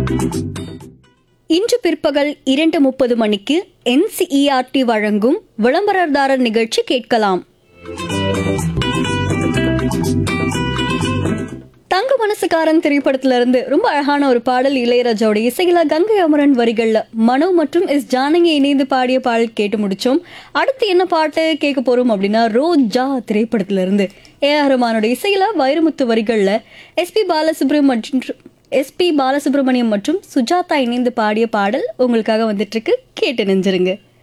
இன்று பிற்பகல் இரண்டு முப்பது மணிக்கு என்சிஇஆர்டி வழங்கும் விளம்பரதாரர் நிகழ்ச்சி கேட்கலாம் தங்க மனசுக்காரன் திரைப்படத்துல இருந்து ரொம்ப அழகான ஒரு பாடல் இளையராஜாவோட இசையில கங்கை அமரன் வரிகள்ல மனோ மற்றும் எஸ் ஜானகி இணைந்து பாடிய பாடல் கேட்டு முடிச்சோம் அடுத்து என்ன பாட்டு கேட்க போறோம் அப்படின்னா ரோஜா திரைப்படத்துல இருந்து ஏ ஆர் ரஹ்மானோட இசையில வைரமுத்து வரிகள்ல எஸ்பி பாலசுப்ரமணியம் மற்றும் எஸ்பி பாலசுப்ரமணியம் மற்றும் சுஜாதா இணைந்து பாடிய பாடல் உங்களுக்காக வந்துட்டு இருக்கு கேட்டு நெஞ்சிருங்க